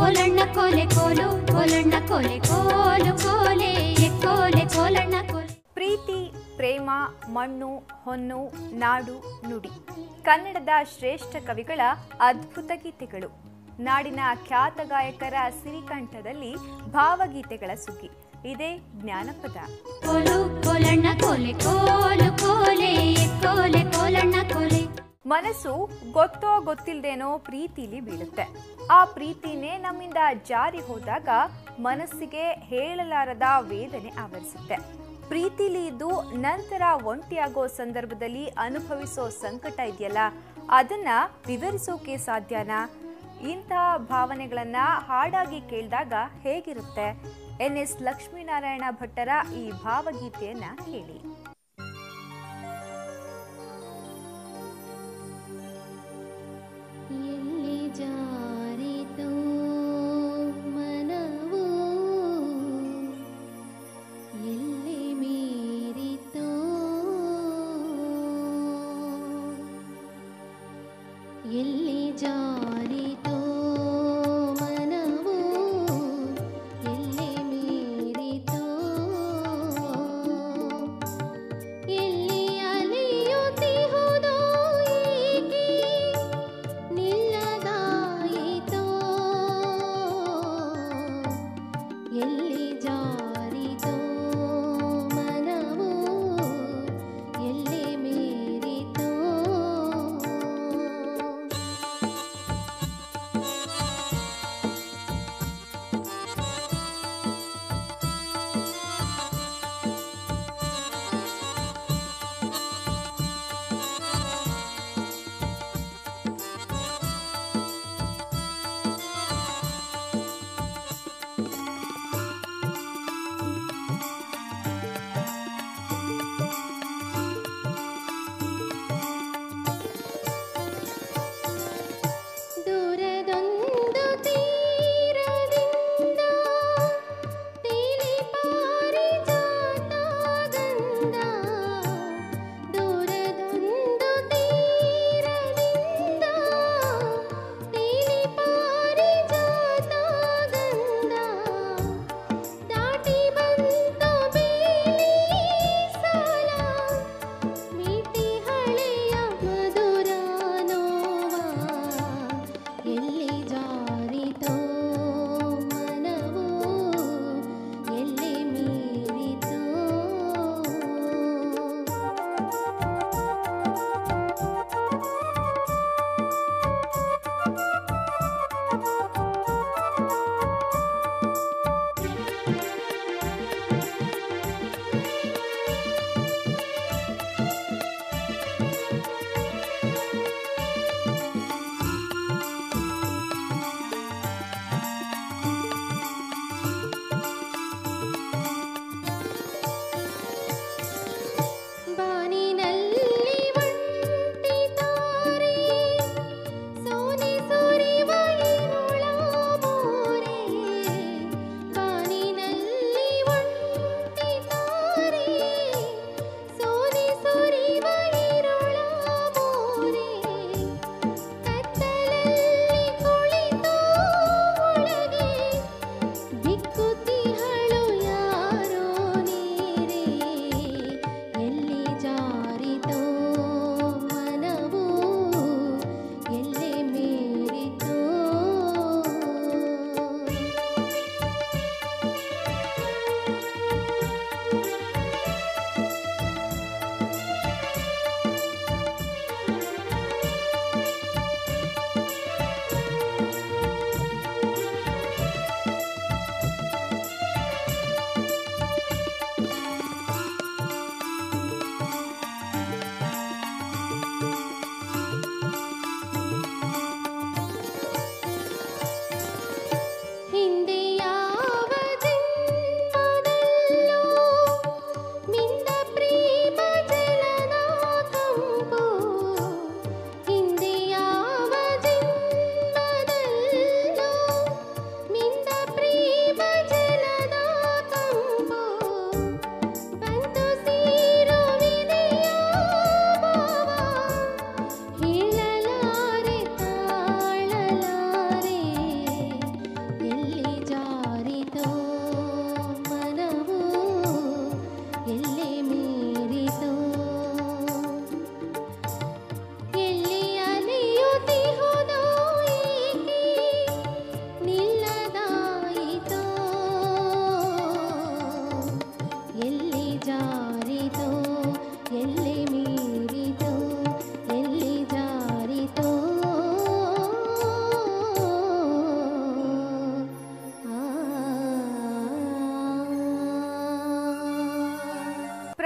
ಕೋಲಣ್ಣ ಕೋಲೆ ಕೋಲು ಕೋಲಣ್ಣ ಕೋಲೆ ಕೋಲು ಕೋಲೆ ಕೋಲೆ ಕೋಲಣ್ಣ ಕೋಲೆ ಪ್ರೀತಿ ಪ್ರೇಮ ಮಣ್ಣು ಹೊನ್ನು ನಾಡು ನುಡಿ ಕನ್ನಡದ ಶ್ರೇಷ್ಠ ಕವಿಗಳ ಅದ್ಭುತ ಗೀತೆಗಳು ನಾಡಿನ ಖ್ಯಾತ ಗಾಯಕರ ಸಿರಿಕಂಠದಲ್ಲಿ ಭಾವಗೀತೆಗಳ ಸುಗ್ಗಿ ಇದೇ ಜ್ಞಾನಪದ ಕೋಲು ಕೋಲಣ್ಣ ಕೋಲೆ ಕೋಲು ಕೋಲೆ ಕೋಲೆ ಕೋಲಣ್ಣ ಕೋಲೆ ಮನಸ್ಸು ಗೊತ್ತೋ ಗೊತ್ತಿಲ್ದೇನೋ ಪ್ರೀತಿಲಿ ಬೀಳುತ್ತೆ ಆ ಪ್ರೀತಿನೇ ನಮ್ಮಿಂದ ಜಾರಿ ಹೋದಾಗ ಮನಸ್ಸಿಗೆ ಹೇಳಲಾರದ ವೇದನೆ ಆವರಿಸುತ್ತೆ ಪ್ರೀತಿಲಿ ಇದ್ದು ನಂತರ ಒಂಟಿಯಾಗೋ ಸಂದರ್ಭದಲ್ಲಿ ಅನುಭವಿಸೋ ಸಂಕಟ ಇದೆಯಲ್ಲ ಅದನ್ನ ವಿವರಿಸೋಕೆ ಸಾಧ್ಯನಾ ಇಂತಹ ಭಾವನೆಗಳನ್ನ ಹಾಡಾಗಿ ಕೇಳಿದಾಗ ಹೇಗಿರುತ್ತೆ ಎನ್ ಎಸ್ ಲಕ್ಷ್ಮೀನಾರಾಯಣ ಭಟ್ಟರ ಈ ಭಾವಗೀತೆಯನ್ನ ಕೇಳಿ ಎಲ್ಲಿ ಜಾರಿತೋ ಮನವು ಎಲ್ಲಿ ಮೀರಿತೋ ಎಲ್ಲಿ ಜಾರಿತೋ ಮನವು ಎಲ್ಲಿ ಮೀರಿತೋ ಎಲ್ಲಿ ಅಲಿಯುತ್ತಿಹುದೋ ಏಕೆ ನಿಲ್ಲದಾಯಿತೋ ಎಲ್ಲಿ ಜಾರಿತೋ ಮನವು ಎಲ್ಲಿ ಮೀರಿತೋ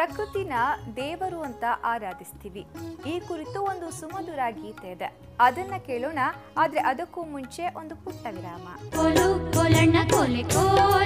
ಪ್ರಕೃತಿನ ದೇವರು ಅಂತ ಆರಾಧಿಸ್ತೀವಿ ಈ ಕುರಿತು ಒಂದು ಸುಮಧುರ ಗೀತೆ ಇದೆ ಅದನ್ನ ಕೇಳೋಣ ಆದ್ರೆ ಅದಕ್ಕೂ ಮುಂಚೆ ಒಂದು ಪುಟ್ಟ ವಿರಾಮ ಕೋಲು ಕೋಲಣ್ಣ ಕೋಲೆ ಕೋಲು